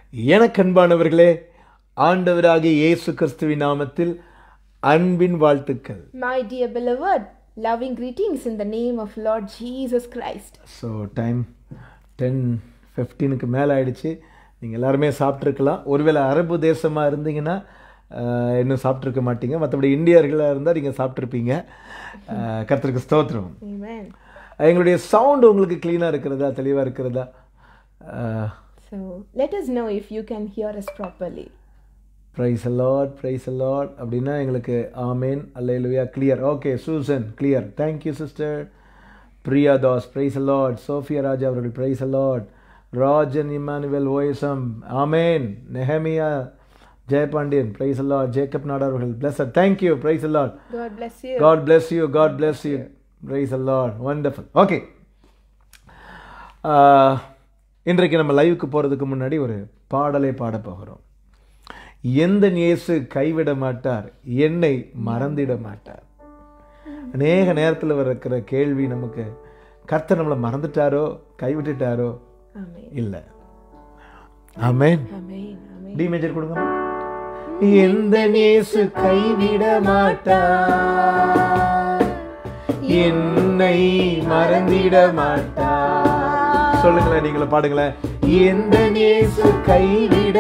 எனக்கு அன்பானவர்களே ஆண்டவராகிய இயேசு கிறிஸ்துவின் நாமத்தில் அன்பின் வாழ்த்துக்கள் My dear beloved, loving greetings in the name of Lord Jesus Christ. So time ten ஃபிஃப்டீனுக்கு மேலே ஆயிடுச்சு நீங்கள் எல்லாருமே சாப்பிட்ருக்கலாம் ஒருவேளை அரபு தேசமாக இருந்தீங்கன்னா ஆஹ், இன்னும் சாப்பிட்ருக்க மாட்டீங்க மற்றபடி இந்தியர்களாக இருந்தால் நீங்கள் சாப்பிட்ருப்பீங்க ஆஹ், கர்த்தருக்கு ஸ்தோத்திரம் Amen. எங்களுடைய சவுண்ட் உங்களுக்கு க்ளீனாக இருக்கிறதா தெளிவாக இருக்கிறதா ah, So let us know if you can hear us properly. Praise a lot praise a lot அப்படின்னா எங்களுக்கு amen hallelujah clear okay Susan clear thank you sister Priya Das praise a lot Sophia Raja அவர்கள் praise a lot Rajan Emmanuel OSM amen Nehemiah Jeyapandian praise a lot Jacob Nada அவர்கள் bless thank you praise a lot God bless you. God bless you God bless you praise a lot wonderful okay இன்றைக்கு நம்ம லைவுக்கு போகிறதுக்கு முன்னாடி ஒரு பாடலை பாட போகிறோம் எந்த இயேசு கைவிட மாட்டார் என்னை மறந்திட மாட்டார் அநேக நேரத்தில் இருக்கிற கேள்வி நமக்கு கர்த்தர் நம்மளை மறந்துட்டாரோ கைவிட்டுட்டாரோ Amen. இல்லை amen Amen. Amen. D major கொடுங்க எந்த நேசு கைவிட மாட்டார் என்னை மறந்திட மாட்டார் சொல்லுங்களேன் நீங்களும் பாடுங்களேன் எந்த நேசு கைவிட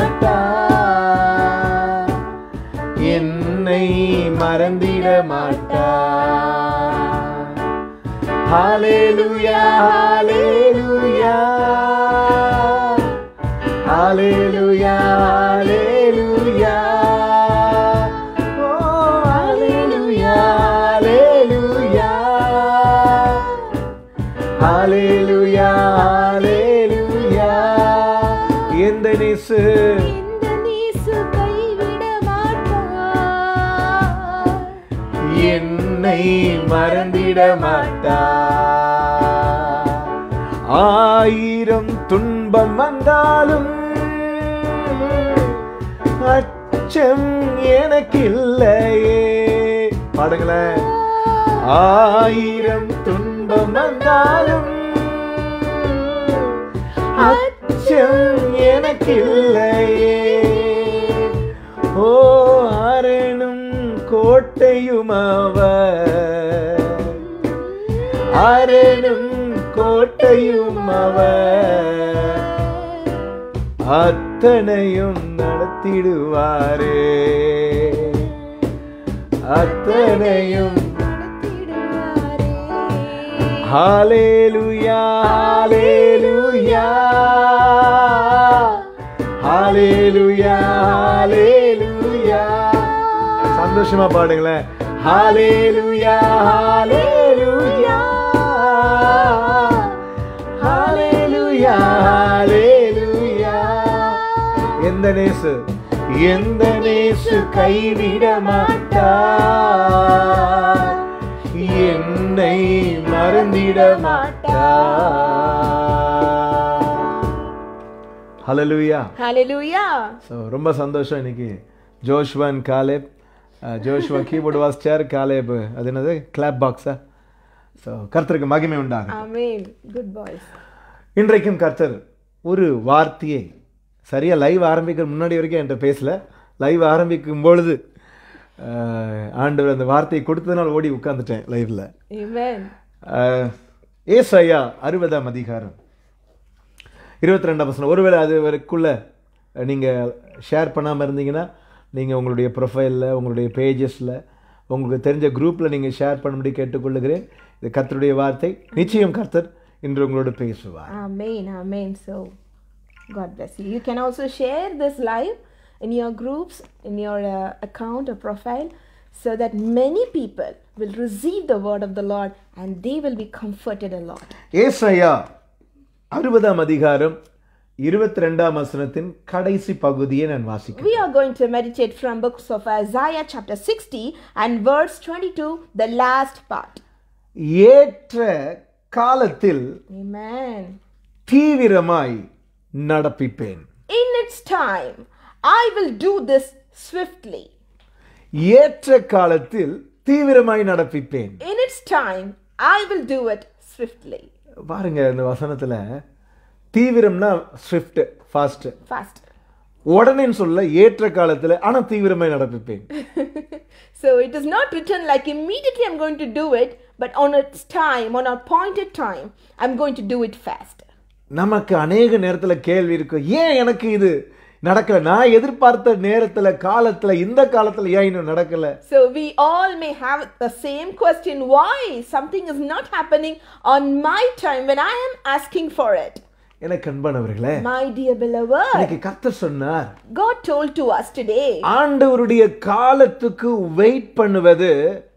மாட்டார் என்னை மறந்திட மாட்டார் ஹalleluya ஹalleluya ஹalleluya ஹalleluya ஓ ஹalleluya ஹalleluya ஹalleluya ஹalleluya எந்த நேசு இந்த நேசு கைவிட மாட்டார். என்னை மறந்திட மாட்டார் ஆயிரம் துன்பம் வந்தாலும் அச்சம் எனக்கு இல்லையே பாடுங்களேன் ஆயிரம் துன்பம் வந்தாலும் அச்சம் எனக்கு இல்லையே ஓ அரணும் கோட்டையும் அவர் அரணும் கோட்டையும் அவர் அத்தனையும் நடத்திடுவாரே அத்தனையும் நடத்திடுவாரே. ஹalleluya ஹalleluya ஹalleluya ஹalleluya சந்தோஷமா பாடுங்களேன் ஹalleluya ஹalleluya ஹalleluya ஹalleluya எந்த நேசு எந்த நேசு கைவிட மாட்டார் என்னை மறந்திட மாட்டார் ஹalleluya Hallelujah. ஸோ ரொம்ப சந்தோஷம் இன்னைக்கு ஜோஷ்வன் காலேப் அஹ், ஜோஷ்வா கீபோர்டு வாசிச்சார் காலேப் அது என்னது கிளாப் பாக்ஸா ஸோ கர்த்தருக்கு மகிமை உண்டாங்க Amen. Good boys. இன்றைக்கும் கர்த்தர் ஒரு வார்த்தையை சரியா லைவ் ஆரம்பிக்கிற முன்னாடி வரைக்கும் என்கிட்ட பேசல லைவ் ஆரம்பிக்கும் பொழுது அஹ், ஆண்டவர் அந்த வார்த்தையை கொடுத்ததுனால ஓடி உட்காந்துட்டேன் லைவ்ல Amen. ஏசாயா அறுபதாம் அதிகாரம் இருபத்தி ரெண்டாம் வசனம் ஒருவேளை அது வரைக்குள்ள நீங்கள் ஷேர் பண்ணாமல் இருந்தீங்கன்னா நீங்கள் உங்களுடைய ப்ரொஃபைலில் உங்களுடைய பேஜஸில் உங்களுக்கு தெரிஞ்ச குரூப்பில் நீங்கள் ஷேர் பண்ணும்படி கேட்டுக்கொள்ளுகிறேன் இது கர்த்தருடைய வார்த்தை நிச்சயம் கர்த்தர் இன்று உங்களோடு பேசுவார் Amen. Amen. So, God bless you. You can also share this live in your groups, in your uh, account or profile, so that many people will receive the word of the Lord and they will be comforted a lot. ஏசாயா அறுபதாம் அதிகாரம் இருபத்தி ரெண்டாம் வசனத்தின் கடைசி பகுதியை நான் வாசிக்கிறேன் We are going to meditate from books of Isaiah chapter 60 and verse 22, the last part. ஏற்ற காலத்தில் Amen. தீவிரமாய் நடப்பிப்பேன் In its time, I will do this swiftly. ஏற்ற காலத்தில் தீவிரமாய் நடப்பிப்பேன் In its time, I will do it swiftly. பாருங்க இந்த வசனத்துல தீவிரம்னா Swift fast fast. உடனே சொல்ல ஏற்ற காலத்துல ஆனா தீவிரமாய் நடப்பிப்பேன் so it is not written like immediately I'm going to do it, but on its time, on a appointed time, I'm going to do it fast. நமக்கு அநேக நேரத்துல கேள்வி இருக்கு ஏன் எனக்கு இது நடக்கல நான் எதிர்பார்த்த நேரத்துல காலத்துல இந்த காலத்துல ஏன் இன்னும் நடக்கல So we all may have the same question why something is not happening on my time when I am asking for it. எனக்கு அன்பானவர்களே My dear beloved, இன்னைக்கு கர்த்தர் சொன்னார் God told to us today ஆண்டவருடைய காலத்துக்கு வெயிட் பண்ணுவது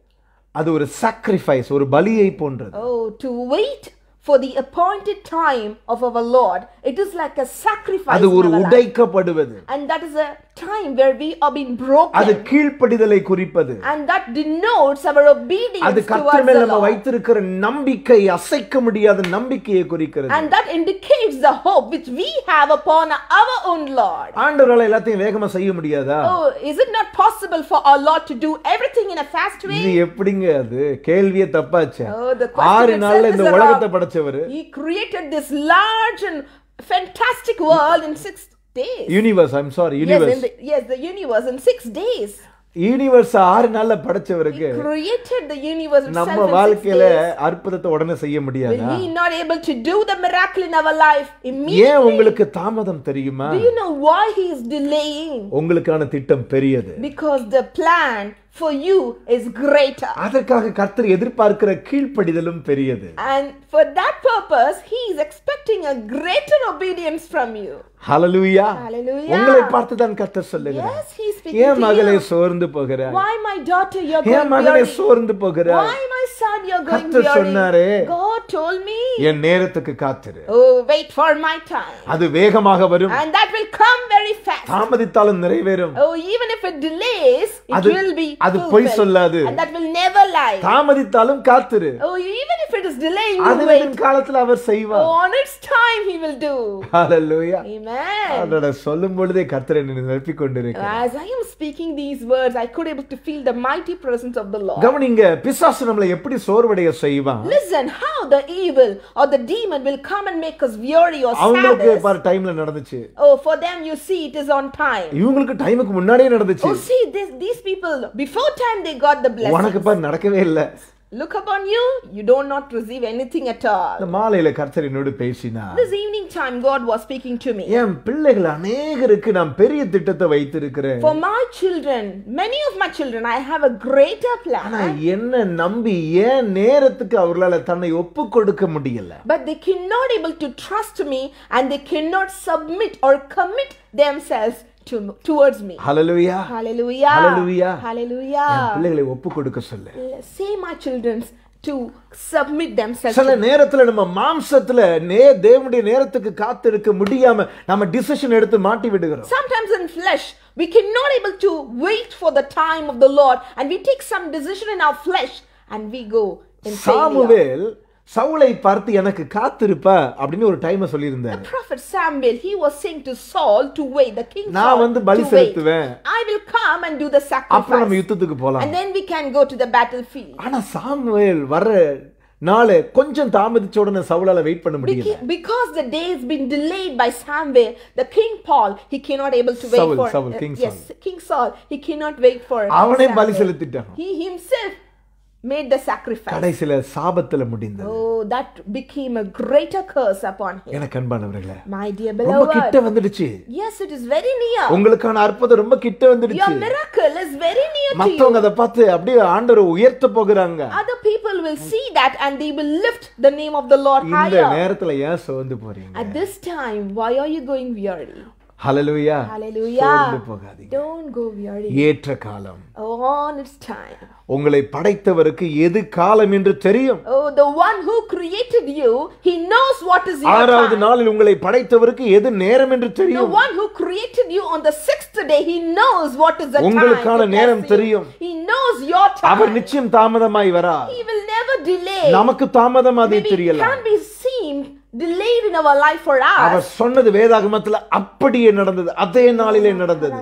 அது ஒரு சாக்ரிஃபைஸ் ஒரு பலியை போன்றது Oh, to wait for the appointed time of our Lord, it is like a sacrifice. அது in ஒரு our life. உடைக்கப்படுவது And that is a time where we are being broken. அது கீழ்ப்படிதலை குறிப்பது and that denotes our obedience அது towards கர்த்தர் the மேல் நம்ம Lord. வைத்திருக்கிற நம்பிக்கை அசைக்க முடியாத நம்பிக்கையை குறிக்கிறது And that indicates the hope which we have upon our own Lord. ஆண்டவரால எல்லாத்தையும் வேகமா செய்ய முடியாதா Oh, is it not possible for our Lord to do everything in a fast way? இது எப்படிங்க அது கேள்வியே தப்பாச்சே Oh, the question ஆறு itself நாள்ல is இந்த wrong. உலகத்தை படைச்சவரு He created this large and fantastic world in six days. Universe I'm sorry Yes, universe in the, yes, the universe in six days. Universe ஆறு நாள்ல படைச்சவருக்கு Created the universe itself நம்ம in six வாழ்க்கையில days. அற்புதத்தை உடனே செய்ய Will முடியாதா he not able to do the miracle in our life ஏன் immediately? உங்களுக்கு தாமதம் தெரியுமா Do you know why he is delaying? உங்களுக்கான திட்டம் பெரியது Because the plan for you is greater. அதற்காக கர்த்தர் எதிர்பார்க்கிற கீழ்ப்படிதலும் பெரியது And for that purpose, he is expecting a greater obedience from you. Hallelujah Hallelujah. உங்களை பார்த்து தான் கர்த்தர் சொல்லுகிறார் Yes, he is speaking ஏன் to மகளே you. சோர்ந்து போகிறாய் Why, my daughter, you're ஏன் going மகளே weary? சோர்ந்து போகிறாய் Why, my son, you're going கர்த்தர் சொன்னாரே. weary? God told me, என் நேரத்துக்கு காத்திரு oh, wait for my time. அது வேகமாக வரும் And that will come very fast. தாமதித்தாலும் நிறைவேறும் Oh, even if it delays, it அது- will be அது பொய் fulfilled. சொல்லாது. And that will never lie. தாமதித்தாலும் காத்திரு Oh, even if it is delaying, you அது wait. காலத்துல அவர் செய்வார் Oh, on its time, he will do. Hallelujah Amen. அதோட சொல்லும் பொழுதே கர்த்தர் என்னை நிரப்பிக் கொண்டிருக்கிறார் As I am speaking these words, I could able to feel the mighty presence of the Lord. கவனிங்க பிசாசு நம்மளை எப்படி சோர்வடைய செய்வான் Listen, how the evil or the demon will come and make us weary or அவங்களுக்கு sad. பாரு டைம்ல நடந்துச்சு Oh, for them, you see, it is on time. இவங்களுக்கு டைமுக்கு முன்னாடியே நடந்துச்சு Oh, see, this, these people, before time, they got the உனக்கு blessing. பாரு நடக்கவே இல்ல Look upon you, you do not receive anything at all. இந்த மாலையில கர்த்தர் என்னோடு பேசினா This evening time, God was speaking to me. என் பிள்ளைகள் அநேகருக்கு நான் பெரிய திட்டத்தை வைத்திருக்கிறேன் For my children, many of my children, I have a greater ஆனா plan. என்ன நம்பி ஏன் நேரத்துக்கு அவர்களால தன்னை ஒப்பு கொடுக்க முடியல But they cannot able to trust me and they cannot submit or commit themselves to towards me. Hallelujah Hallelujah. Hallelujah. N Hallelujah. பிள்ளைகளை ஒப்பு கொடுக்க சொல்லு Say my children to submit themselves. சில to me. நேரத்துல நம்ம மாம்சத்துல நே தேவனுடைய நேரத்துக்கு காத்திருக்க முடியாம நம்ம டிசிஷன் எடுத்து மாட்டி விடுகிறோம் Sometimes in flesh, we cannot able to wait for the time of the Lord and we take some decision in our flesh and we go in failure. Samuel சவுலை பார்த்து எனக்கு காத்திருப்பா அப்படின்னு ஒரு டைமை சொல்லியிருந்தாரு Prophet Samuel, he was saying to Saul to wait, the king நான் Saul, வந்து பலி to wait. செலுத்துவேன். I will come and do the அப்புறம் நம்ம sacrifice. யுத்தத்துக்கு போலாம் And then we can go to the battlefield. ஆனா சாமுவேல் வர்ற நாளு கொஞ்சம் தாமதிச்ச உடனே சவுலால வெயிட் பண்ண முடியல Beca- Because the day has been delayed by Samuel, the king Paul, he cannot able to wait Saul, for Saul, King yes, King Saul, he cannot wait for அவனே பலி Samuel. செலுத்திட்டான் He himself made the sacrifice. கடைசியில சாபத்துல முடிந்தது Oh, that became a greater curse upon him. எனக்கு அன்பானவர்களே My dear ரொம்ப கிட்ட beloved. வந்துடுச்சு Yes, it is very near. உங்களுக்கான அற்புதம் ரொம்ப கிட்ட Your வந்துடுச்சு miracle is very near to you. மத்தவங்க அதை பார்த்து அப்படியே ஆண்டவரை உயர்த்த போகிறாங்க Other people will see that and they will lift the name of the Lord இந்த higher. நேரத்துல ஏன் சோர்ந்து போறீங்க At this time, why are you going weary? Hallelujah Hallelujah. சோர்ந்து போகாதீங்க Don't go weary. ஏற்ற காலம் On its time. உங்களை படைத்தவருக்கு எது காலம் என்று தெரியும் Oh, the one who created you, he knows what is your ஆறாவது time. நாளில் உங்களை படைத்தவருக்கு எது நேரம் என்று The தெரியும் one who created you on the sixth day, he knows what is the time. உங்களுக்கான to bless நேரம் you. தெரியும். He knows your our time. நிச்சயம் தாமதமாய் வரா He will never delay. நமக்கு தாமதம் அது Maybe it தெரியலாம் can be seen delayed in our life for our us. சொன்னது வேதாகமத்துல அப்படியே நடந்தது அதே நாளிலே நடந்தது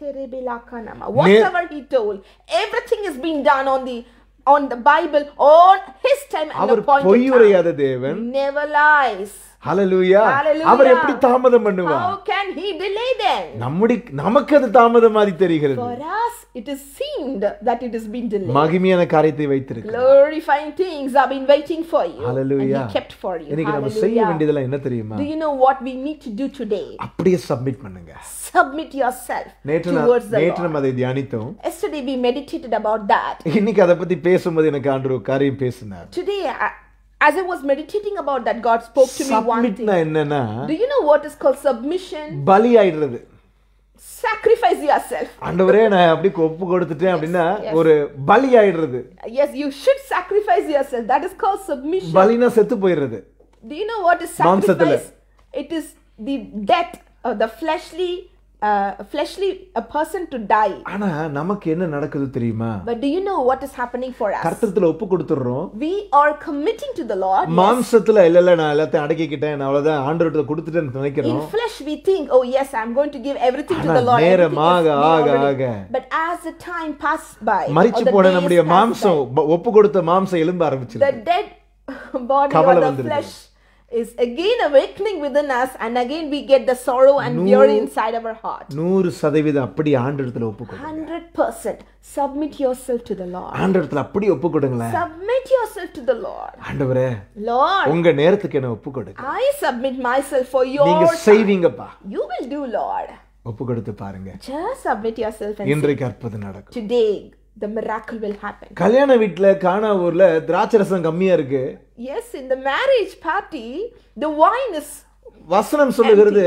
Whatever he told, everything is being done on the on the Bible on his time and our appointed பொய் time. உரையாத தேவன் Never lies. ஹalleluya Hallelujah. அவர் எப்படி தாமதம் பண்ணுவார் How can he delayed them. நம்முடைய நமக்கு அது தாமதம் மாதிரி தெரிகிறது For us, it is seemed that it has been delayed. மகிமையான காரியத்தை வைத்திருக்கு Glorifying things have been waiting for you. Hallelujah. And he kept for you. இன்னைக்கு நம்ம செய்ய Hallelujah. வேண்டியதெல்லாம் என்ன தெரியுமா Do you know what we need to do today? அப்படியே submit பண்ணுங்க Submit yourself நேற்று நான்- towards the நேற்று Lord. நம்ம அதை தியானித்தோம் Yesterday we meditated about that. இன்னைக்கு அதை பத்தி பேசும்போது எனக்கு ஆண்டு ஒரு காரியம் பேசினார் Today, I, as I was meditating about that, God spoke to me one thing. சப்மிட்னா என்னன்னா Do you know what is called submission? பலி ஆயிடுறது Sacrifice yourself. ஆண்டவரே நான் அப்படி ஒப்பு கொடுத்துட்டேன் அப்படின்னா yes. ஒரு பலி ஆயிடுறது Yes, you should sacrifice yourself. That is called submission. பலினா செத்து போயிடுறது Do you know what is மாம்சத்துல. sacrifice? It is the death of the fleshly, uh, fleshly a person to die. ஆனா நமக்கு என்ன நடக்குது தெரியுமா But do you know what is happening for us? கர்த்தத்துல ஒப்பு கொடுத்துடுறோம் We are committing to the Lord. மாம்சத்துல இல்ல இல்ல நான் எல்லாத்தையும் அடக்கிக்கிட்டேன் நான் அவ்வளவுதான் ஆண்டவர்கிட்ட கொடுத்துட்டேன்னு In நினைக்கிறோம் flesh, we think, oh yes, I'm going to give everything to ஆனா the Lord. நேரம் everything is ஆக, me ஆக, already. ஆக. But as the time passed by, or மரிச்சு the போன days நம்முடைய passed மாம்சம் ப- ஒப்பு கொடுத்த மாம்சம் எலும்ப by, ஆரம்பிச்சிருக்கு the dead body கவலை or the வந்துருது. flesh is again awakening within us, and again we get the sorrow and fury inside our heart. நூறு சதவீதம் அப்படி ஆண்டவரத்துல ஒப்பு கொடு Hundred percent submit yourself to the Lord. ஆண்டவரத்துல அப்படி ஒப்பு கொடுங்களேன் Submit yourself to the Lord. ஆண்டவரே Lord, உங்க நேரத்துக்கு என்ன ஒப்பு கொடுங்க I submit myself for your நீங்க time. செய்வீங்கப்பா You will do, Lord. ஒப்பு கொடுத்து பாருங்க Just submit yourself and இன்றைக்கு அற்புதம் நடக்கும் today the miracle will happen. கல்யாண வீட்டுல காணா ஊர்ல திராட்சை ரசம் கம்மியா இருக்கு Yes, in the marriage party, the wine is வசனம் சொல்லுகிறது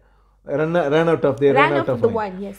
run out of the ran run out out of of the wine. Yes.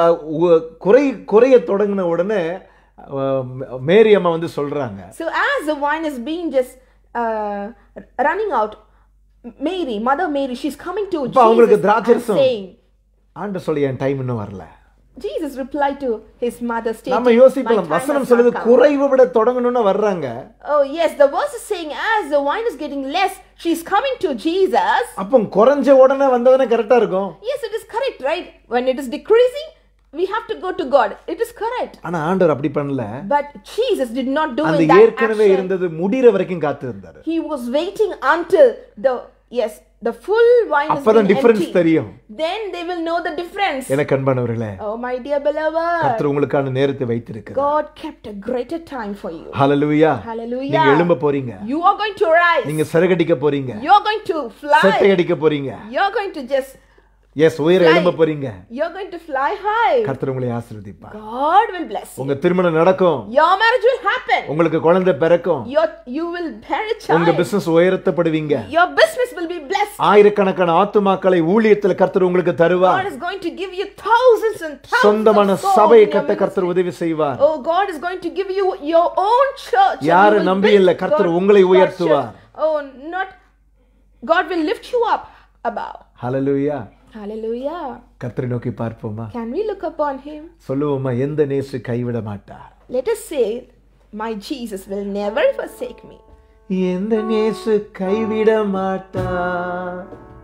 குறை குறைய தொடங்கின உடனே அஹ், மேரி அம்மா வந்து சொல்றாங்க So as the wine is being just uh, running out, Mary, Mother Mary, she's coming to இப்ப அவங்களுக்கு Jesus திராட்சை and ரசம். saying, ஆண்ட சொல்லி என் டைம் இன்னும் வரல Jesus replied to his mother, stating, நம்ம "My யோசிப்போம் time வசனம் has சொல்லுது not come." குறைவை விட தொடங்கணும்னு வர்றாங்க Oh yes, the verse is saying as the wine is getting less, she's coming to Jesus. அப்போ குறைஞ்ச உடனே வந்தவனே கரெக்டா இருக்கும் Yes, it is correct, right? When it is decreasing, we have to go to God. It is correct. ஆனா ஆண்டவர் அப்படி பண்ணல But Jesus did not do அந்த in that ஏற்கனவே action. இருந்தது முடிகிற வரைக்கும் காத்து இருந்தாரு He was waiting until the yes, the full wine is அப்பதான் being டிஃபரன்ஸ் empty. தெரியும் Then they will know the difference. எனக்கு அன்பானவர்களே Oh my dear beloved, கர்த்தர் உங்களுக்கான நேரத்தை வைத்திருக்கு God kept a greater time for you. Hallelujah Hallelujah. நீங்க எழும்ப போறீங்க You are going to rise. நீங்க சிறகடிக்க போறீங்க You are going to செட்டை fly. அடிக்க போறீங்க You are going to just எஸ் உயர Fly. எழும்ப போறீங்க you are going to fly high. கர்த்தர் உங்களை ஆசீர்வதிப்பார் God will bless you. உங்க திருமணம் நடக்கும் Your marriage will happen. உங்களுக்கு குழந்தை பிறக்கும் Your you will bear a உங்க child. பிசினஸ் உயர்த்தப்படுவீங்க Your business will be blessed. ஆயிரக்கணக்கான ஆத்துமாக்களை ஊழியத்துல கர்த்தர் உங்களுக்கு தருவார் God is going to give you thousands and thousands சொந்தமான of souls சபையை in your கட்ட ministry. கர்த்தர் உதவி செய்வார் Oh, God is going to give you your own church. and யாரு you will நம்பி build இல்ல, கர்த்தர் God- உங்களை God's உயர்த்துவார். church. Oh, not God will lift you up above. Hallelujah Hallelujah. கர்த்தரை நோக்கி பார்ப்போமா Can we look upon him? சொல்லுவோமா எந்த நேசு கைவிட மாட்டார் Let us say, My Jesus will never forsake me. எந்த நேசு கைவிட மாட்டார்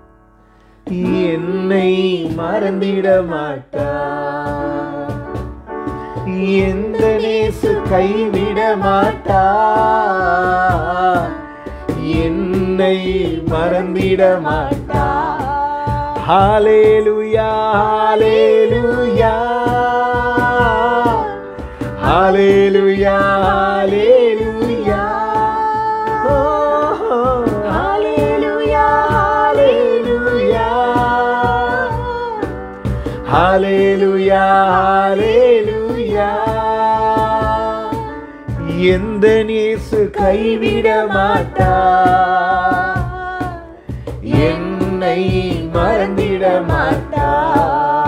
என்னை மறந்திட மாட்டார் எந்த நேசு கைவிட மாட்டார் என்னை மறந்திட மாட்டார் ஹalleluya ஹalleluya ஹalleluya ஹalleluya Oh, hallelujah, hallelujah. Hallelujah, hallelujah. எந்த நேசு கைவிட மாட்டார் என்னை மறந்திட மாட்டார்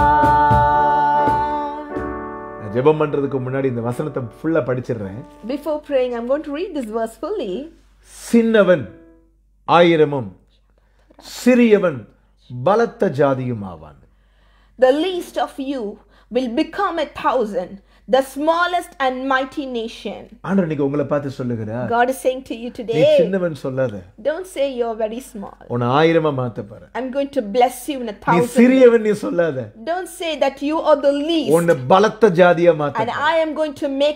நான் ஜெபம் பண்றதுக்கு முன்னாடி இந்த வசனத்தை ஃபுல்லா படிச்சிடுறேன் Before praying, I'm going to read this verse fully. சின்னவன் ஆயிரமும் சிறியவன் பலத்த ஜாதியும் ஆவான் The least of you will become a thousand, the smallest and mighty nation. ஆண்டவர் இன்னைக்கு உங்களை பார்த்து சொல்லுகிறார் God is saying to you நீ today, சின்னவன் சொல்லாத don't say you're very small. உன்னை ஆயிரமா மாத்த போற I'm going to bless you in a நீ thousand. சிறியவன் நீ சொல்லாத Don't say that you are the least உன்னை பலத்த ஜாதியா மாத்த and I am going to make it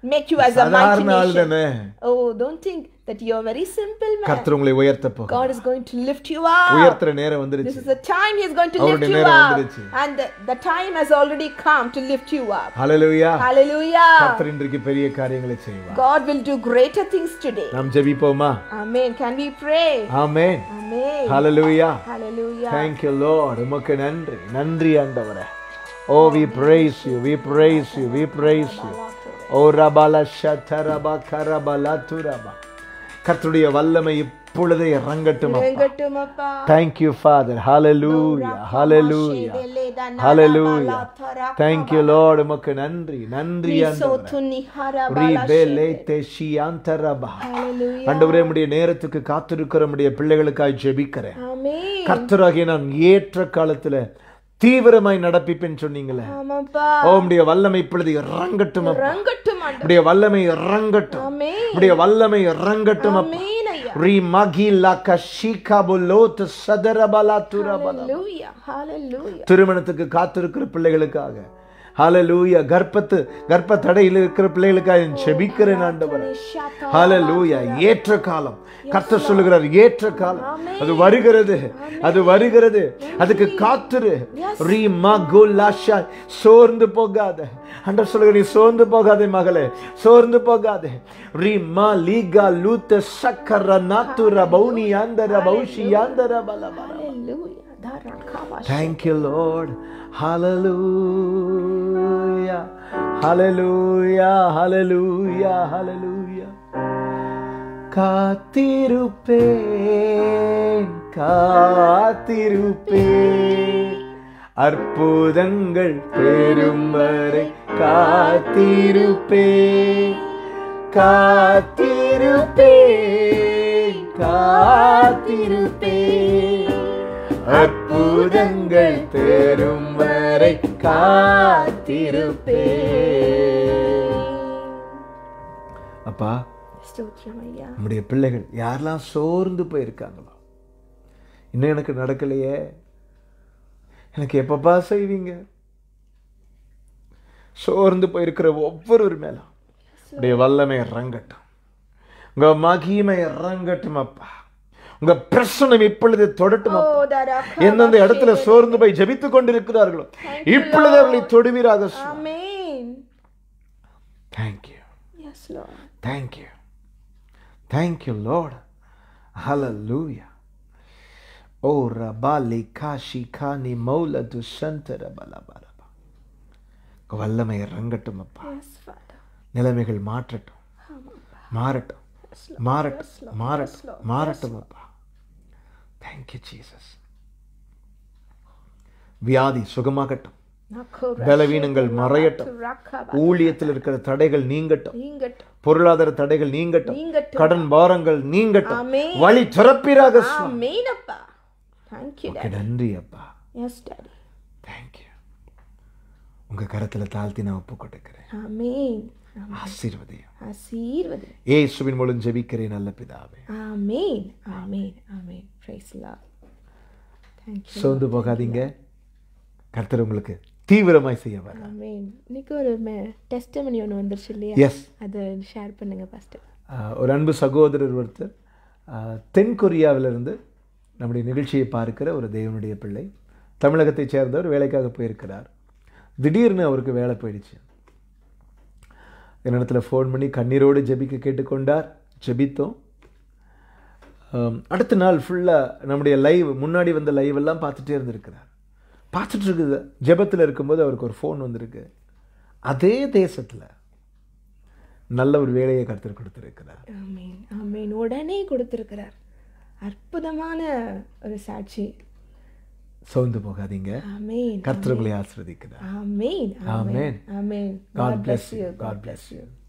make you as a mighty சாதாரண ஆள் nation. தானே Oh, don't think that you're very simple man. கர்த்தர் உங்களை உயர்த்த போக God is going to lift you up. உயர்த்துற நேரம் This வந்துருச்சு is the time He is going to lift அவருடைய you நேரம் up. வந்துருச்சு. And the, the time has already come to lift you up. Hallelujah Hallelujah. கர்த்தர் இன்றைக்கு பெரிய காரியங்களை செய்வார் God will do greater things today. நாம் ஜெபிப்போமா Amen. Can we pray? Amen Amen. Hallelujah Hallelujah. Thank you, Lord. உமக்கு நன்றி நன்றி ஆண்டவரே Oh, we praise you, we praise you, we praise you. Oh, ரபால ஷதரபா கரபலா துரபா கர்த்தருடைய வல்லமை இப்பொழுதே இறங்கட்டும் அப்பா. இறங்கட்டுமப்பா. Thank you, Father. Hallelujah. Hallelujah. Hallelujah. Thank you, Lord. உமக்கு நன்றி நன்றி ஆண்டவரே Risotuni harabala ரிபெலே shete. தெஷியாந்தரபா Hallelujah. ஆண்டவரே உம்முடைய நேரத்துக்கு காத்திருக்கிற உம்முடைய பிள்ளைகளுக்காய் ஜெபிக்கிறேன் Amen. கர்த்தராகிய நான் ஏற்ற காலத்துல தீவிரமாய் நடப்பிப்பேன் சொன்னீங்களே ஆமாப்பா. ஓ உம்முடைய வல்லமை இப்பொழுது இறங்கட்டும் அப்பா. இறங்கட்டும் ஆண்டவரே. உம்முடைய வல்லமை இறங்கட்டும் Amen. உம்முடைய வல்லமை இறங்கட்டும் அப்பா. Amen ஐயா. ரி மகி லக புலோத் சதரபலா துரபல Hallelujah. Hallelujah. திருமணத்துக்கு காத்திருக்கிற பிள்ளைகளுக்காக ஹalleluya கர்ப்பத்து கர்ப்ப தடையில் இருக்கிற பிள்ளைகளுக்காக நான் ஜெபிக்கிறேன் ஆண்டவரே ஹalleluya ஏற்ற காலம் கர்த்தர் சொல்லுகிறார் ஏற்ற காலம் அது வருகிறது அது வருகிறது அதுக்கு காத்துரு ரீ மகுலாஷா சோர்ந்து போகாத ஆண்டவர் சொல்லுங்க நீ சோர்ந்து போகாதே மகளே சோர்ந்து போகாதே ரீ மா லீகா லூத்த சக்கர நாத்துர பௌனி ஆந்தர பௌஷி ஆந்தர பல பல Hallelujah. Dharakava Thank you, Lord. Hallelujah. Hallelujah. Hallelujah. Hallelujah. காத்திருப்பேன் காத்திருப்பேன் அற்புதங்கள் பெரும் வரை காத்திருப்பேன் காத்திருப்பேன் காத்திருப்பேன் அற்புதங்கள் பெரும் வரை காத்திருப்பேன் அப்பா ஸ்தோத்திரம் ஐயா நம்முடைய பிள்ளைகள் யாரெல்லாம் சோர்ந்து போயிருக்காங்களோ இன்னும் எனக்கு நடக்கலையே எனக்கு எப்பப்பா செய்வீங்க சோர்ந்து போயிருக்கிற ஒவ்வொருவர் மேலும் உடைய வல்லமை இறங்கட்டும் உங்க மகிமை இறங்கட்டும் அப்பா உங்க பிரசனம் இப்பொழுது தொடட்டும் அப்பா. ஓ தரக்கா எந்தெந்த இடத்துல சோர்ந்து போய் ஜெபித்துக் கொண்டிருக்கிறார்களோ இப்பொழுது அவர்களை தொடுவீராக Amen. Thank you Yes, Lord. Thank you thank you lord ஹalleluya ஓ ரபாலி காஷி கானி மௌலது சந்தர பலபலபா வல்லமை இறங்கட்டும் அப்பா Yes, Father. நிலைமைகள் மாற்றட்டும் மாறட்டும் Yes, மாறட்டும் மாறட்டும் மாறட்டும் அப்பா தேங்க்யூ ஜீசஸ் வியாதி சுகமாகட்டும் Nakura பலவீனங்கள் மறையட்டும் rakaba. ஊழியத்தில் இருக்கிற தடைகள் நீங்கட்டும் நீங்கட்டும் பொருளாதார தடைகள் நீங்கட்டும் நீங்கட்டும் கடன் பாரங்கள் நீங்கட்டும் Amen. வழி திறப்பீராக சுவாமி. Amen, அப்பா. Thank you, உமக்கு Daddy. நன்றி அப்பா Yes, Daddy. தேங்க்யூ உங்க கரத்துல தாழ்த்தி நான் ஒப்பு கொடுக்கிறேன் Amen. ஆசீர்வதியம் ஆசீர்வதி ஏசுவின் மூலம் ஜெபிக்கிறேன் நல்ல பிதாவே Amen. Amen. Amen. Praise the Lord. Thank you. சோர்ந்து போகாதீங்க கர்த்தர் உங்களுக்கு தீவிரமாய் செய்ய வர Amen. இன்னைக்கு ஒரு டெஸ்டமனி ஒன்று வந்துருச்சு இல்லையா எஸ் அதை ஷேர் பண்ணுங்க ஃபர்ஸ்ட் ஒரு அன்பு சகோதரர் ஒருத்தர் ஆஹ், தென் கொரியாவிலிருந்து நம்முடைய நிகழ்ச்சியை பார்க்கிற ஒரு தேவனுடைய பிள்ளை தமிழகத்தைச் சேர்ந்தவர் வேலைக்காக போயிருக்கிறார் திடீர்னு அவருக்கு வேலை போயிடுச்சு என்னிடத்துல ஃபோன் பண்ணி கண்ணீரோடு ஜெபிக்க கேட்டுக்கொண்டார் ஜெபித்தோம் ஆம், அடுத்த நாள் ஃபுல்லாக நம்முடைய லைவ் முன்னாடி வந்த லைவ் எல்லாம் பார்த்துட்டே இருந்திருக்கிறார் பார்த்துட்டு இருக்குது ஜெபத்தில் இருக்கும்போது அவருக்கு ஒரு ஃபோன் வந்திருக்கு அதே தேசத்தில் நல்ல ஒரு வேலையை கருத்து கொடுத்துருக்கிறார் ஆமீன் ஆமீன் உடனே கொடுத்துருக்கிறார் அற்புதமான ஒரு சாட்சி சோர்ந்து போகாதீங்க ஆமீன் கர்த்தர் உங்களை ஆசிர்வதிக்கிறார் ஆமீன் Amen. ஆமீன் God God bless bless you. you God bless you.